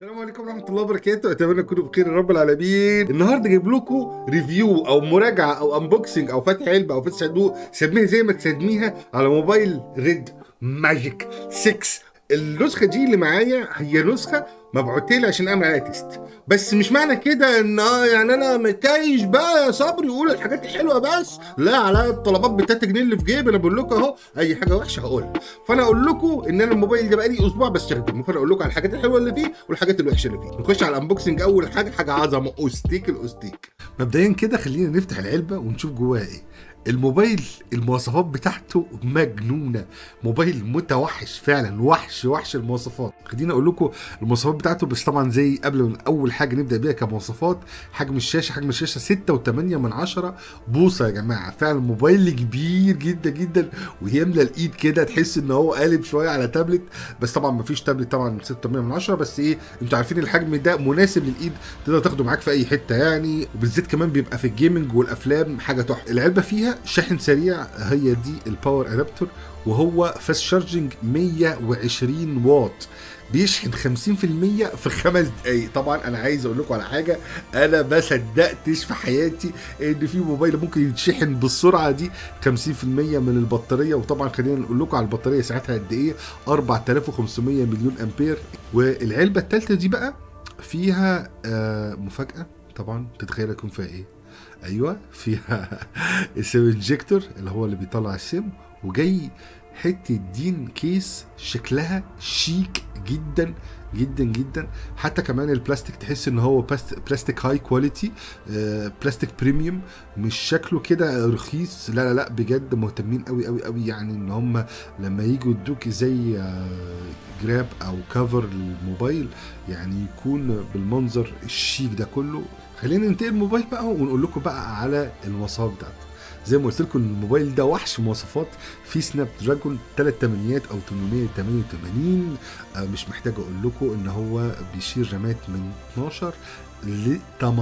السلام عليكم ورحمة الله وبركاته، أتمنى تكونوا بخير يا رب العالمين. النهارده جايب لكم ريفيو أو مراجعة أو أنبوكسنج أو فتح علبة أو فتح صندوق، سميها زي ما تسميها على موبايل ريد ماجيك 6. النسخة دي اللي معايا هي نسخة مبعوتة لي عشان أعمل عليها تيست، بس مش معنى كده إن آه يعني أنا متكيش بقى يا صبري يقول الحاجات الحلوة بس، لا على الطلبات ب 3 جنيه اللي في جيبي أنا بقول لكم أهو أي حاجة وحشة هقولها. فانا اقول لكم ان انا الموبايل ده بقالي اسبوع بستخدمه فانا اقول لكم على الحاجات الحلوه اللي فيه والحاجات الوحشه اللي فيه نخش على الانبوكسنج اول حاجه حاجه عظمه اوستيك الاوستيك مبدئيا كده خلينا نفتح العلبه ونشوف جواها ايه الموبايل المواصفات بتاعته مجنونه موبايل متوحش فعلا وحش وحش المواصفات خليني اقول لكم المواصفات بتاعته بس طبعا زي قبل من اول حاجه نبدا بيها كمواصفات حجم الشاشه حجم الشاشه 6.8 من عشرة بوصه يا جماعه فعلا موبايل كبير جدا جدا ويملى الايد كده تحس ان هو قالب شويه على تابلت بس طبعا مفيش تابلت طبعا 6.8 من عشرة بس ايه انتوا عارفين الحجم ده مناسب للايد تقدر تاخده معاك في اي حته يعني وبالذات كمان بيبقى في الجيمنج والافلام حاجه تحفه العلبه فيها شاحن سريع هي دي الباور ادابتور وهو فاست شارجنج 120 واط بيشحن 50% في خمس دقايق طبعا انا عايز اقول لكم على حاجه انا ما صدقتش في حياتي ان في موبايل ممكن يتشحن بالسرعه دي 50% من البطاريه وطبعا خلينا نقول لكم على البطاريه ساعتها قد ايه 4500 مليون امبير والعلبه الثالثه دي بقى فيها آه مفاجاه طبعا تتخيل يكون فيها ايه ايوه فيها السيم انجكتور اللي هو اللي بيطلع السم وجاي حته دين كيس شكلها شيك جدا جدا جدا حتى كمان البلاستيك تحس ان هو بلاستيك هاي كواليتي بلاستيك بريميوم مش شكله كده رخيص لا لا لا بجد مهتمين قوي قوي قوي يعني ان هم لما يجوا يدوك زي جراب او كفر للموبايل يعني يكون بالمنظر الشيك ده كله خلينا ننتقل الموبايل بقى ونقول لكم بقى على المواصفات بتاعته زي ما قلت لكم الموبايل ده وحش مواصفات في سناب دراجون 3 تمانيات او 888 آه مش محتاج اقول لكم ان هو بيشيل رامات من 12 ل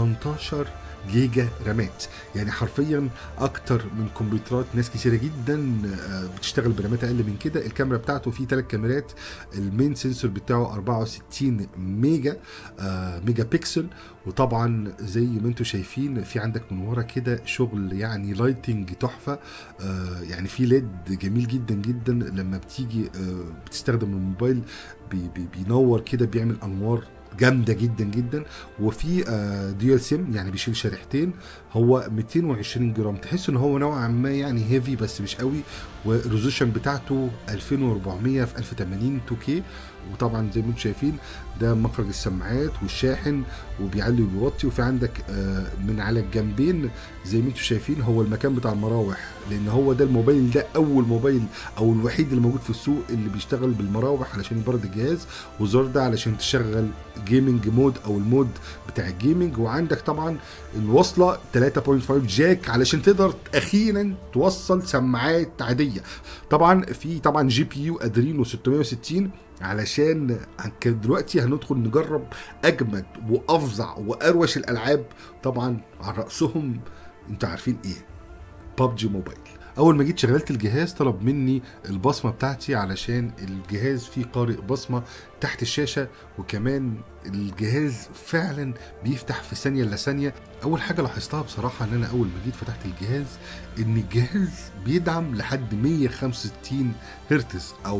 18 جيجا رامات يعني حرفيا اكتر من كمبيوترات ناس كتيره جدا بتشتغل برامات اقل من كده الكاميرا بتاعته فيه ثلاث كاميرات المين سنسور بتاعه 64 ميجا آه ميجا بيكسل وطبعا زي ما انتم شايفين في عندك من ورا كده شغل يعني لايتنج تحفه آه يعني في ليد جميل جدا جدا لما بتيجي آه بتستخدم الموبايل بي بي بينور كده بيعمل انوار جامده جدا جدا وفي ديول سيم يعني بيشيل شريحتين هو 220 جرام تحس ان هو نوعا ما يعني هيفي بس مش قوي والريزولوشن بتاعته 2400 في 1080 2K وطبعا زي ما انتم شايفين ده مخرج السماعات والشاحن وبيعلي وبيوطي وفي عندك من على الجنبين زي ما انتم شايفين هو المكان بتاع المراوح لان هو ده الموبايل ده اول موبايل او الوحيد اللي موجود في السوق اللي بيشتغل بالمراوح علشان يبرد الجهاز والزر ده علشان تشغل جيمنج مود او المود بتاع الجيمنج وعندك طبعا الوصله 3.5 جاك علشان تقدر اخيرا توصل سماعات عاديه طبعا في طبعا جي بي يو ادرينو 660 علشان دلوقتي هندخل نجرب اجمد وافظع واروش الالعاب طبعا على راسهم انتوا عارفين ايه ببجي موبايل اول ما جيت شغلت الجهاز طلب مني البصمه بتاعتي علشان الجهاز فيه قارئ بصمه تحت الشاشه وكمان الجهاز فعلا بيفتح في ثانيه الا ثانيه اول حاجه لاحظتها بصراحه ان انا اول ما جيت فتحت الجهاز ان الجهاز بيدعم لحد 165 هرتز او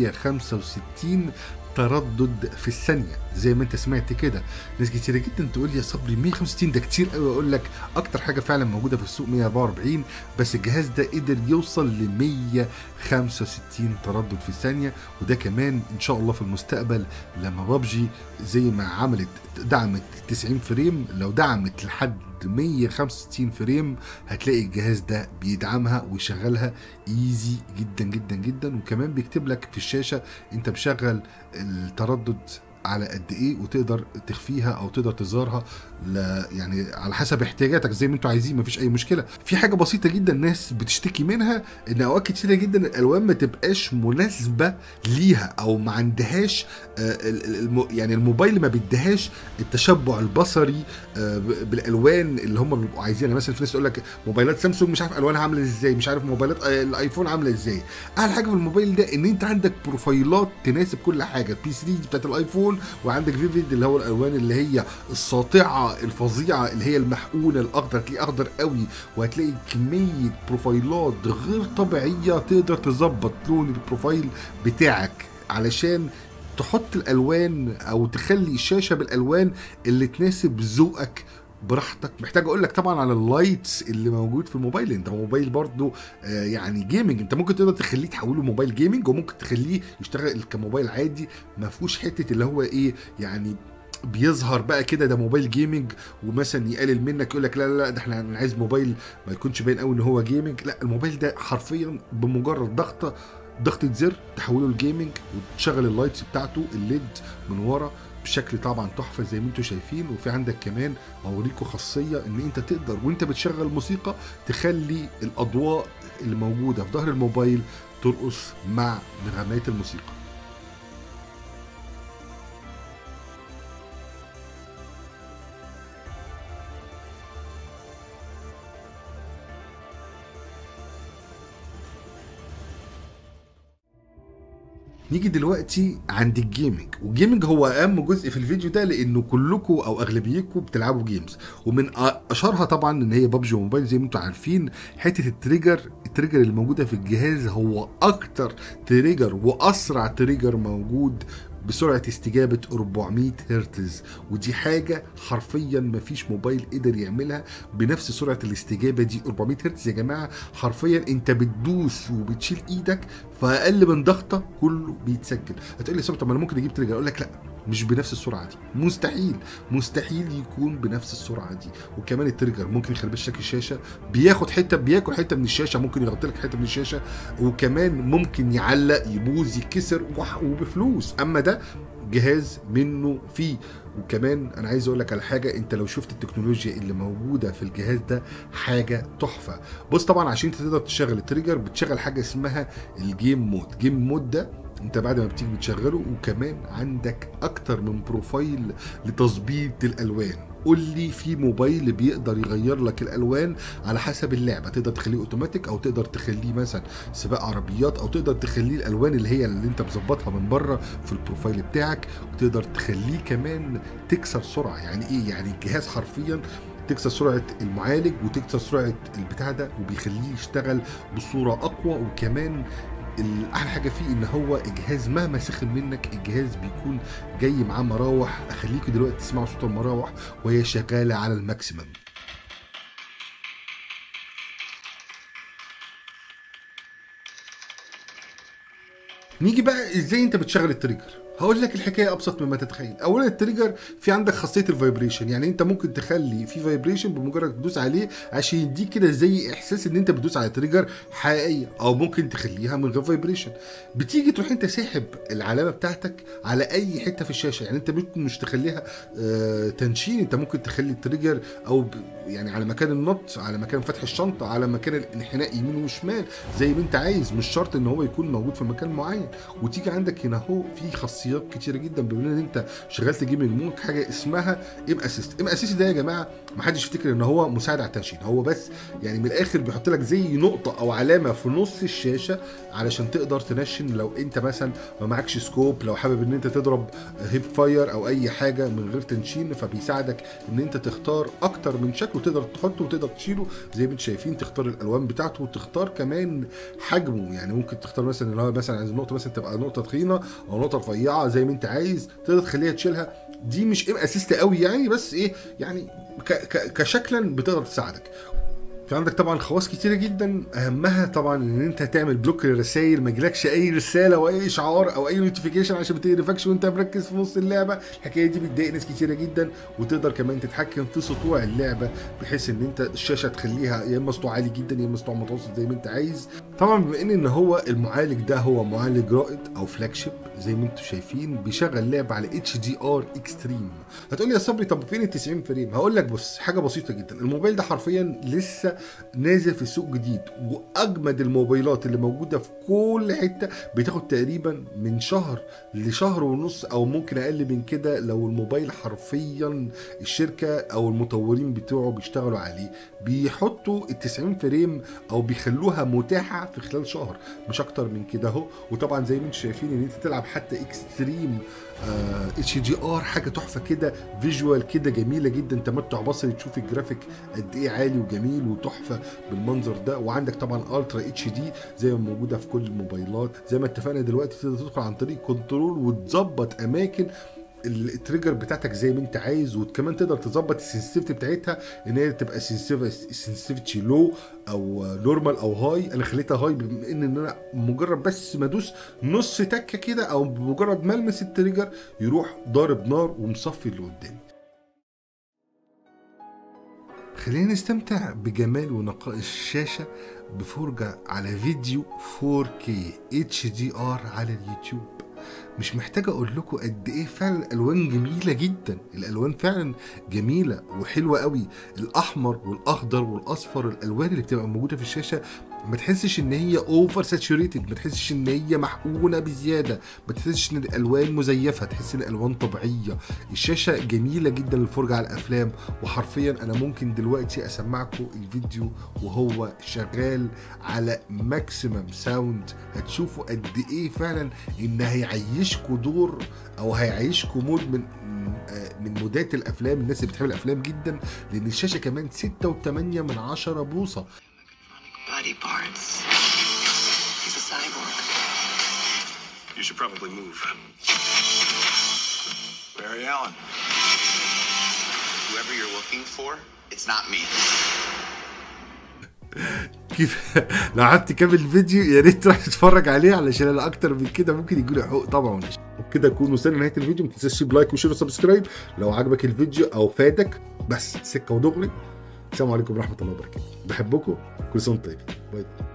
165 تردد في الثانيه زي ما انت سمعت كده ناس كتيره جدا تقول لي يا صبري 165 ده كتير قوي اقول لك اكتر حاجه فعلا موجوده في السوق 144 بس الجهاز ده قدر يوصل ل 165 تردد في الثانيه وده كمان ان شاء الله في المستقبل لما ببجي زي ما عملت دعمت 90 فريم لو دعمت لحد 165 فريم هتلاقي الجهاز ده بيدعمها ويشغلها ايزي جدا جدا جدا وكمان بيكتب لك في الشاشه انت مشغل التردد على قد ايه وتقدر تخفيها او تقدر تظهرها يعني على حسب احتياجاتك زي ما انتوا عايزين مفيش اي مشكله في حاجه بسيطه جدا الناس بتشتكي منها ان اوقات كتيره جدا الالوان ما تبقاش مناسبه ليها او ما عندهاش يعني الموبايل ما بيديهاش التشبع البصري بالالوان اللي هم بيبقوا عايزينها مثلا في ناس تقول لك موبايلات سامسونج مش عارف الوانها عامله ازاي مش عارف موبايلات الايفون عامله ازاي احلى حاجه في الموبايل ده ان انت عندك بروفايلات تناسب كل حاجه البي 3 بتاعت الايفون لون وعندك فيفيد اللي هو الالوان اللي هي الساطعه الفظيعه اللي هي المحقونه الاخضر تلاقيه اخضر قوي وهتلاقي كميه بروفايلات غير طبيعيه تقدر تظبط لون البروفايل بتاعك علشان تحط الالوان او تخلي الشاشه بالالوان اللي تناسب ذوقك براحتك محتاج اقول لك طبعا على اللايتس اللي موجود في الموبايل انت موبايل برضو آه يعني جيمنج انت ممكن تقدر تخليه تحوله موبايل جيمنج وممكن تخليه يشتغل كموبايل عادي ما فيهوش حته اللي هو ايه يعني بيظهر بقى كده ده موبايل جيمنج ومثلا يقلل منك يقول لك لا لا لا ده احنا أنا عايز موبايل ما يكونش باين قوي ان هو جيمنج لا الموبايل ده حرفيا بمجرد ضغطه ضغطه زر تحوله لجيمنج وتشغل اللايتس بتاعته الليد من ورا بشكل طبعا تحفه زي ما انتم شايفين وفي عندك كمان اوريكم خاصيه ان انت تقدر وانت بتشغل موسيقى تخلي الاضواء اللي موجوده في ظهر الموبايل ترقص مع نغمات الموسيقى نيجي دلوقتي عند الجيمنج والجيمنج هو اهم جزء في الفيديو ده لانه كلكم او اغلبيتكم بتلعبوا جيمز ومن اشهرها طبعا ان هي بابجي موبايل زي ما انتم عارفين حته التريجر التريجر اللي موجوده في الجهاز هو اكتر تريجر واسرع تريجر موجود بسرعة استجابة 400 هرتز ودي حاجة حرفيا مفيش موبايل قدر يعملها بنفس سرعة الاستجابة دي 400 هرتز يا جماعة حرفيا انت بتدوس وبتشيل ايدك فاقل من ضغطة كله بيتسجل هتقول لي طب انا ممكن اجيب تريجر اقول لك لا مش بنفس السرعه دي مستحيل مستحيل يكون بنفس السرعه دي وكمان التريجر ممكن يخرب لك الشاشه بياخد حته بياكل حته من الشاشه ممكن يغطي لك حته من الشاشه وكمان ممكن يعلق يبوظ يتكسر وبفلوس اما ده جهاز منه فيه وكمان انا عايز اقول لك على حاجه انت لو شفت التكنولوجيا اللي موجوده في الجهاز ده حاجه تحفه بص طبعا عشان انت تقدر تشغل التريجر بتشغل حاجه اسمها الجيم مود جيم مود ده انت بعد ما بتيجي بتشغله وكمان عندك اكتر من بروفايل لتظبيط الالوان قول لي في موبايل بيقدر يغير لك الالوان على حسب اللعبه تقدر تخليه اوتوماتيك او تقدر تخليه مثلا سباق عربيات او تقدر تخليه الالوان اللي هي اللي انت مظبطها من بره في البروفايل بتاعك وتقدر تخليه كمان تكسر سرعه يعني ايه يعني الجهاز حرفيا تكسر سرعه المعالج وتكسر سرعه البتاع ده وبيخليه يشتغل بصوره اقوى وكمان احلى حاجه فيه ان هو الجهاز مهما سخن منك الجهاز بيكون جاي معاه مراوح اخليكم دلوقتي تسمعوا صوت المراوح وهي شغاله على الماكسيمم نيجي بقى ازاي انت بتشغل التريجر هقول لك الحكايه ابسط مما تتخيل اولا التريجر في عندك خاصيه الفايبريشن يعني انت ممكن تخلي في فايبريشن بمجرد تدوس عليه عشان يديك كده زي احساس ان انت بتدوس على تريجر حقيقيه او ممكن تخليها من غير فايبريشن بتيجي تروح انت ساحب العلامه بتاعتك على اي حته في الشاشه يعني انت ممكن مش تخليها آه تنشين انت ممكن تخلي التريجر او ب... يعني على مكان النط على مكان فتح الشنطه على مكان الانحناء يمين وشمال زي ما انت عايز مش شرط ان هو يكون موجود في مكان معين وتيجي عندك هنا اهو في خاصيات كتيره جدا بما ان انت شغلت جيمنج مود حاجه اسمها ام اسيست ام اسيست ده يا جماعه ما حدش يفتكر ان هو مساعد على التنشين هو بس يعني من الاخر بيحط لك زي نقطه او علامه في نص الشاشه علشان تقدر تنشن لو انت مثلا ما معكش سكوب لو حابب ان انت تضرب هيب فاير او اي حاجه من غير تنشين فبيساعدك ان انت تختار اكتر من شكل وتقدر تحطه وتقدر تشيله زي ما انتم شايفين تختار الالوان بتاعته وتختار كمان حجمه يعني ممكن تختار مثلا اللي هو مثلا عايز النقطه مثلا تبقى نقطه تخينه او نقطه رفيعه زي ما انت عايز تقدر تخليها تشيلها دي مش ام اسيست قوي يعني بس ايه يعني ك ك كشكلا بتقدر تساعدك في عندك طبعا خواص كتيره جدا اهمها طبعا ان انت تعمل بلوك للرسائل ما يجيلكش اي رساله او اي اشعار او اي نوتيفيكيشن عشان ما تقرفكش وانت مركز في نص اللعبه الحكايه دي بتضايق ناس كتيره جدا وتقدر كمان تتحكم في سطوع اللعبه بحيث ان انت الشاشه تخليها يا اما سطوع عالي جدا يا اما سطوع متوسط زي ما انت عايز طبعا بما ان ان هو المعالج ده هو معالج رائد او فلاج شيب زي ما انتم شايفين بيشغل لعبه على اتش دي ار اكستريم هتقول لي يا صبري طب فين ال 90 فريم هقول لك بص حاجه بسيطه جدا الموبايل ده حرفيا لسه نازل في السوق جديد واجمد الموبايلات اللي موجوده في كل حته بتاخد تقريبا من شهر لشهر ونص او ممكن اقل من كده لو الموبايل حرفيا الشركه او المطورين بتوعه بيشتغلوا عليه بيحطوا ال 90 فريم او بيخلوها متاحه في خلال شهر مش اكتر من كده اهو وطبعا زي ما انتم شايفين ان انت تلعب حتى اكستريم اتش دي ار حاجه تحفه كده فيجوال كده جميله جدا تمتع بصري تشوف الجرافيك قد ايه عالي وجميل وتحفه بالمنظر ده وعندك طبعا الترا اتش دي زي ما موجوده في كل الموبايلات زي ما اتفقنا دلوقتي تقدر تدخل عن طريق كنترول وتظبط اماكن التريجر بتاعتك زي ما انت عايز وكمان تقدر تظبط السنسيتيفيتي بتاعتها ان هي تبقى سنسيتيفيتي لو او نورمال او هاي انا خليتها هاي بما ان انا مجرد بس ما ادوس نص تكه كده او بمجرد ما المس التريجر يروح ضارب نار ومصفي اللي قدامي خلينا نستمتع بجمال ونقاء الشاشة بفرجة على فيديو 4K HDR على اليوتيوب مش محتاج اقول لكم قد ايه فعلا الالوان جميله جدا الالوان فعلا جميله وحلوه قوي الاحمر والاخضر والاصفر الالوان اللي بتبقى موجوده في الشاشه ما تحسش ان هي اوفر ساتوريتد ما تحسش ان هي محقونه بزياده ما تحسش ان الالوان مزيفه تحس ان الالوان طبيعيه الشاشه جميله جدا للفرجه على الافلام وحرفيا انا ممكن دلوقتي اسمعكم الفيديو وهو شغال على ماكسيمم ساوند هتشوفوا قد ايه فعلا ان هيعيشكوا دور او هيعيشكوا مود من من مودات الافلام الناس اللي بتحب الافلام جدا لان الشاشه كمان 6.8 من 10 بوصه body parts. He's a cyborg. You should probably move. Barry Allen. Whoever you're looking for, it's not me. كيف لو قعدت تكمل الفيديو يا ريت تروح تتفرج عليه علشان انا اكتر من كده ممكن يجي لي حقوق طبعا وبكده اكون وصلنا لنهايه الفيديو ما تنساش تسيب لايك وشير وسبسكرايب لو عجبك الفيديو او فادك بس سكه ودغري السلام عليكم ورحمه الله وبركاته بحبكم كل سنه وانتم طيبين باي